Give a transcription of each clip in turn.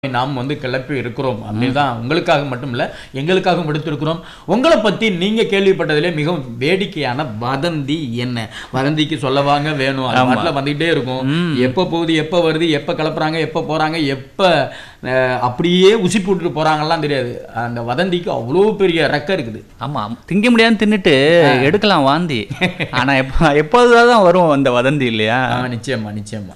நாம் வந்து கிளப்பி இருக்கிறோம் அப்படின்னு தான் உங்களுக்காக மட்டும் இல்ல எங்களுக்காகவும் எடுத்திருக்கிறோம் உங்களை பத்தி நீங்க கேள்விப்பட்டதிலே மிகவும் வேடிக்கையான வதந்தி என்ன வதந்திக்கு சொல்லவாங்க வேணும் அது பாட்டுல வந்துகிட்டே இருக்கும் எப்ப போகுது எப்ப வருது எப்ப கிளப்புறாங்க எப்ப போறாங்க எப்ப அஹ், அப்படியே உசி போட்டுட்டு போறாங்கலாம் தெரியாது அந்த வதந்திக்கு அவ்வளோ பெரிய ரெக்க இருக்குது ஆமா திங்க முடியாதுன்னு தின்னுட்டு எடுக்கலாம் வாந்தி ஆனா எப்ப எப்போதுதான் தான் வரும் அந்த வதந்தி இல்லையா ஆ, நிச்சயமா நிச்சயமா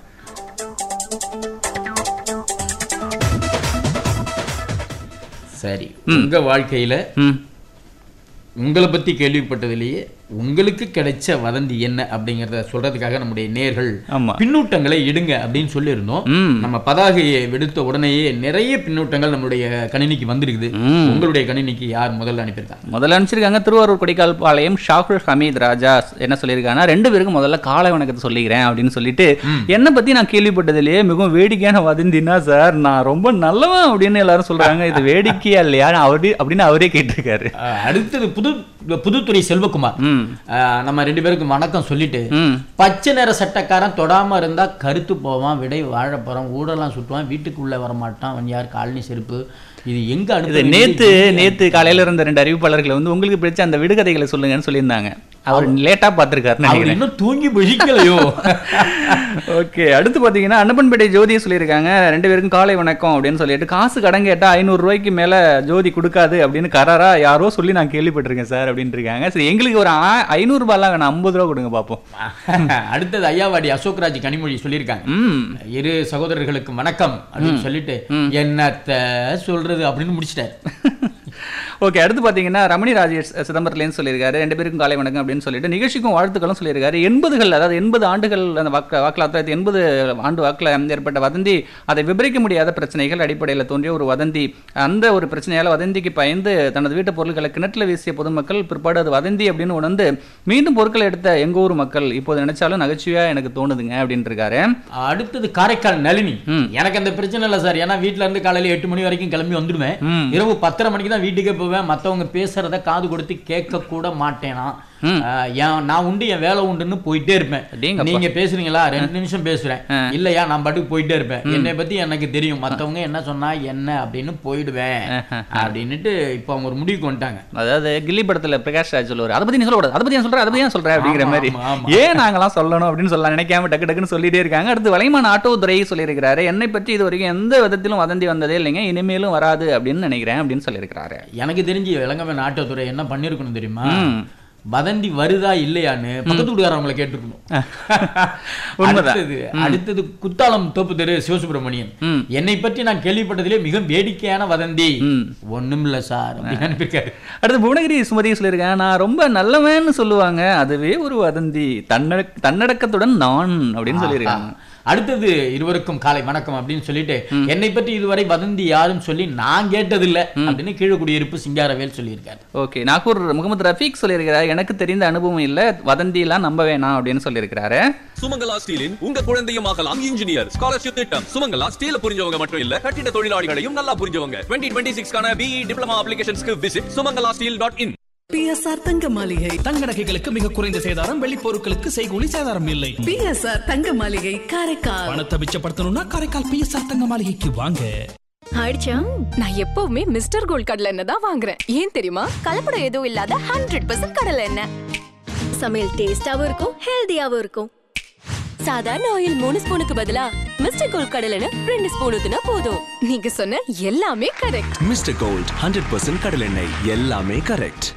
சரி உங்க வாழ்க்கையில ம் உங்களை பத்தி கேள்விப்பட்டதிலேயே உங்களுக்கு கிடைச்ச வதந்தி என்ன அப்படிங்கறத சொல்றதுக்காக நம்முடைய நேர்கள் ஆமா பின்னூட்டங்களை இடுங்க அப்படின்னு சொல்லியிருந்தோம் ம் நம்ம பதாகையை விடுத்த உடனேயே நிறைய பின்னூட்டங்கள் நம்மளுடைய கணினிக்கு வந்திருக்குது ம். உங்களுடைய கணினிக்கு யார் முதல்ல அனுப்பியிருக்காங்க முதல்ல அனுப்பிச்சிருக்காங்க திருவாரூர் கொடிக்கால் பாளையம் ஷாகுல் ஹமீத் ராஜா என்ன சொல்லியிருக்காங்கன்னா ரெண்டு பேருக்கும் முதல்ல காலை வணக்கத்தை சொல்லிக்கிறேன் அப்படின்னு சொல்லிட்டு என்னை பத்தி நான் கேள்விப்பட்டதிலேயே மிகவும் வேடிக்கையான வதந்தினா சார் நான் ரொம்ப நல்லவன் அப்படின்னு எல்லாரும் சொல்றாங்க இது வேடிக்கையா இல்லையா அவரு அப்படின்னு அவரே கேட்டிருக்காரு அஹ், அடுத்தது புது புதுத்துறை செல்வகுமார் ம் அஹ், நம்ம ரெண்டு பேருக்கும் வணக்கம் சொல்லிட்டு ம் பச்சை நிற சட்டக்காரன் தொடாம இருந்தா கருத்து போவான் விடை வாழைப்பழம் ஊடலாம் சுட்டுவான் வீட்டுக்குள்ள வரமாட்டான் அவன் யார் காலனி செருப்பு இது எங்க இது அனுப்புறது? நேத்து நேத்து காலையில இருந்த ரெண்டு அறிவிப்பாளர்களை வந்து உங்களுக்கு பிடிச்ச அந்த விடுகதைகளை சொல்லுங்கன்னு சொல்லியிருந்தாங்க அவர் லேட்டா பார்த்திருக்காருன்னு அவர் நினைக்கிறேன் இன்னும் தூங்கி விழிக்கலையோ ஓகே அடுத்து பார்த்தீங்கன்னா அன்னப்பன்பேட்டை ஜோதியை சொல்லியிருக்காங்க ரெண்டு பேருக்கும் காலை வணக்கம் அப்படின்னு சொல்லிட்டு காசு கடன் கேட்டா ஐநூறு ரூபாய்க்கு மேல ஜோதி கொடுக்காது அப்படின்னு கராரா யாரோ சொல்லி நான் கேள்விப்பட்டிருக்கேன் சார் அப்படின்னு இருக்காங்க சரி எங்களுக்கு ஒரு ஆ- ஐநூறு ரூபாய்லாம் வேணாம் ஐம்பது ரூபா கொடுங்க பார்ப்போம் அடுத்தது ஐயாவாடி அசோக்ராஜ் கனிமொழி சொல்லியிருக்காங்க ம் இரு சகோதரர்களுக்கு வணக்கம் அப்படின்னு சொல்லிட்டு என்னத்த சொல்றது அப்படின்னு முடிச்சிட்டாரு ஓகே அடுத்து பார்த்தீங்கன்னா ரமணி ராஜேஷ் சிதம்பரத்துலேருந்து சொல்லியிருக்காரு ரெண்டு பேருக்கும் காலை வணக்கம் அப்படின்னு சொல்லிட்டு நிகழ்ச்சிக்கும் வாழ்த்துக்களும் சொல்லியிருக்காரு எண்பதுகள் அதாவது எண்பது ஆண்டுகள் அந்த வாக்கு வாக்கில் ஆயிரத்தி எண்பது ஆண்டு வாக்கில் ஏற்பட்ட வதந்தி அதை விவரிக்க முடியாத பிரச்சனைகள் அடிப்படையில் தோன்றிய ஒரு வதந்தி அந்த ஒரு பிரச்சனையால் வதந்திக்கு பயந்து தனது வீட்டு பொருட்களை கிணற்றில் வீசிய பொதுமக்கள் பிற்பாடு அது வதந்தி அப்படின்னு உணர்ந்து மீண்டும் பொருட்களை எடுத்த எங்க ஊர் மக்கள் இப்போது நினைச்சாலும் நகைச்சுவையா எனக்கு தோணுதுங்க அப்படின்னு இருக்காரு அடுத்தது காரைக்கால் நளினி ம். எனக்கு அந்த பிரச்சனை இல்லை சார் ஏன்னா வீட்ல இருந்து காலையில எட்டு மணி வரைக்கும் கிளம்பி வந்துடுவேன் ம் இரவு பத்தரை மணிக்கு தான் வீட்டுக்கே போவேன் மத்தவங்க பேசுறத காது கொடுத்து கேட்க கூட மாட்டேனா ம். ஆஹ் என் நான் உண்டு என் வேலை உண்டுன்னு போயிட்டே இருப்பேன் அடேங்கப்பா. நீங்க பேசுறீங்களா ரெண்டு நிமிஷம் பேசுறேன் ஆ. இல்லையா நான் பாட்டுக்கு போயிட்டே இருப்பேன் என்னை பத்தி எனக்கு தெரியும் மத்தவங்க என்ன சொன்னா என்ன அப்படின்னு போயிடுவேன் ஆஹா. அப்படின்னுட்டு இப்போ அவங்க ஒரு முடிவுக்கு வந்துட்டாங்க அதாவது கில்லி படத்துல பிரகாஷ் ராஜ் சொல்லுவார் அதை பத்தி நீ சொல்லக்கூடாது அதை பத்தி நான் சொல்றேன் அதை பத்தி நான் சொல்றேன் அப்படிங்கிற ஆமா, மாதிரி ஆமா, ஆமா. ஏன் நாங்களாம் சொல்லணும் அப்படின்னு சொல்லலாம் நினைக்காம டக்கு டக்குன்னு சொல்லிட்டே இருக்காங்க அடுத்து வலைமான் ஆட்டோ துறை சொல்லியிருக்கிறாரு என்னை பற்றி இது வரைக்கும் எந்த விதத்திலும் வதந்தி வந்ததே இல்லைங்க இனிமேலும் வராது அப்படின்னு நினைக்கிறேன் அப்படின்னு சொல்லியிருக்கிறாரு எனக்கு தெரிஞ்சு இளங்கவன் நாட்டுத்துறை என்ன பண்ணிருக்கணும் தெரியுமா ம். வதந்தி வருதா இல்லையான்னு பக்கத்து வீட்டுக்காரவங்களை கேட்டுருக்கணும் உண்மைதான். அடுத்தது அடுத்தது குத்தாலம் தோப்பு தெரு சிவசுப்பிரமணியன் ம். என்னை பற்றி நான் கேள்விப்பட்டதிலே மிக வேடிக்கையான வதந்தி ம். ஒண்ணும் இல்ல சார் அப்படின்னு அனுப்பியிருக்காரு அடுத்து புவனகிரி சுமதி சொல்லியிருக்கேன் நான் ரொம்ப நல்லவன்னு சொல்லுவாங்க அதுவே ஒரு வதந்தி தன்னட தன்னடக்கத்துடன் நான் அப்படின்னு சொல்லியிருக்காங்க அடுத்தது இருவருக்கும் காலை வணக்கம் அப்படின்னு சொல்லிட்டு என்னை பற்றி இதுவரை வதந்தி யாரும் சொல்லி நான் கேட்டதில்லை அப்படின்னு கீழே குடியிருப்பு சிங்காரவேல் சொல்லியிருக்காரு ஓகே நாகூர் முகமது ரஃபீக் சொல்லியிருக்கிறார் எனக்கு தெரிந்த அனுபவம் இல்லை வதந்தியெல்லாம் நம்ப வேணாம் அப்படின்னு சொல்லியிருக்கிறாரு சுமங்கலா ஸ்டீலின் உங்க குழந்தையும் ஆகலாம் இன்ஜினியர் ஸ்காலர்ஷிப் திட்டம் சுமங்கலா ஸ்டீல புரிஞ்சவங்க மட்டும் இல்ல கட்டிட தொழிலாளிகளையும் நல்லா புரிஞ்சவங்க டுவெண்ட்டி டுவெண்ட்டி சிக்ஸ்க்கான பிஇ டிப்ளமா அப்ளிகேஷன்ஸ்க்கு visit Sumangala steel dot in BSR Thanga Maligai தங்க நகைகளுக்கு மிக குறைந்த சேதாரம் வெள்ளி பொருட்களுக்கு செய்கூலி சேதாரம் இல்லை பிஎஸ்ஆர் தங்க மாளிகை காரைக்கால் பணத்தை மிச்சப்படுத்தணும்னா காரைக்கால் பிஎஸ்ஆர் தங்க மாளிகைக்கு வாங்க ஆயிடுச்சா நான் எப்பவுமே மிஸ்டர் கோல்ட் கடலை எண்ணெய் தான் வாங்குறேன் ஏன் தெரியுமா கலப்படம் எதுவும் இல்லாத ஹண்ட்ரட் பர்சன்ட் கடலை எண்ணெய் சமையல் டேஸ்டாவும் இருக்கும் ஹெல்தியாவும் இருக்கும் சாதாரண ஆயில் மூணு ஸ்பூனுக்கு பதிலா மிஸ்டர் கோல்ட் கடலை எண்ணெய் ரெண்டு ஸ்பூன் ஊத்துனா போதும் நீங்க சொன்ன எல்லாமே correct mister gold hundred percent கடலெண்ணெய் எல்லாமே கரெக்ட்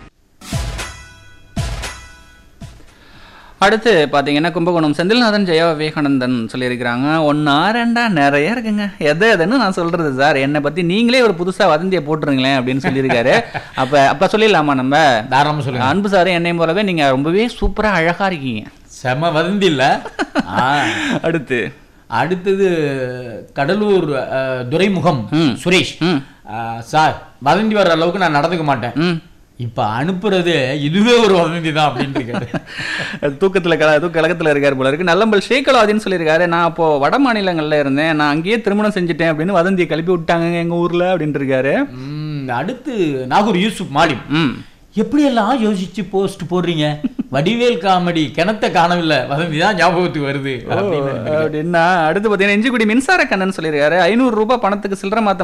அடுத்து பார்த்தீங்கன்னா கும்பகோணம் செந்தில்நாதன் ஜெயா விவேகானந்தன் சொல்லியிருக்கிறாங்க ஒன்றா ரெண்டா நிறைய இருக்குங்க எதை எதுன்னு நான் சொல்றது சார் என்னை பற்றி நீங்களே ஒரு புதுசாக வதந்தியை போட்டுருங்களேன் அப்படின்னு சொல்லியிருக்காரு அப்போ அப்போ சொல்லிடலாமா நம்ம தாராளமா சொல்லுங்க அன்பு சார் என்னையும் போலவே நீங்கள் ரொம்பவே சூப்பராக அழகாக இருக்கீங்க செம வதந்தி இல்ல ஆ. அடுத்து அடுத்தது கடலூர் அஹ், துரைமுகம் ம். சுரேஷ் ம் அஹ், சார் வதந்தி வர்ற அளவுக்கு நான் நடந்துக்க மாட்டேன் ம் இப்ப அனுப்புறது இதுவே ஒரு வதந்தி தான் அப்படின்னு இருக்காரு தூக்கத்துல கல தூக்க கலக்கத்துல இருக்காரு போல இருக்கு நல்லம்பல் ஷேகலாதின்னு சொல்லியிருக்காரு நான் அப்போ வட மாநிலங்கள்ல இருந்தேன் நான் அங்கேயே திருமணம் செஞ்சுட்டேன் அப்படின்னு வதந்தியை கிளப்பி விட்டாங்க எங்க ஊர்ல அப்படின்ட்டு இருக்காரு ம், அடுத்து நாகூர் யூசுப் மாலிம் ம் எப்படியெல்லாம் யோசிச்சு போஸ்ட் போடுறீங்க வடிவேல் காமெடி கிணத்த காணவில்லை வதந்தி தான் ஞாபகத்துக்கு வருது அப்படின்னு அப்படின்னா அடுத்து பார்த்தீங்கன்னா இஞ்சிக்குடி மின்சார கண்ணன் சொல்லியிருக்காரு ஐநூறு ரூபாய் பணத்துக்கு சில்லறை மாத்த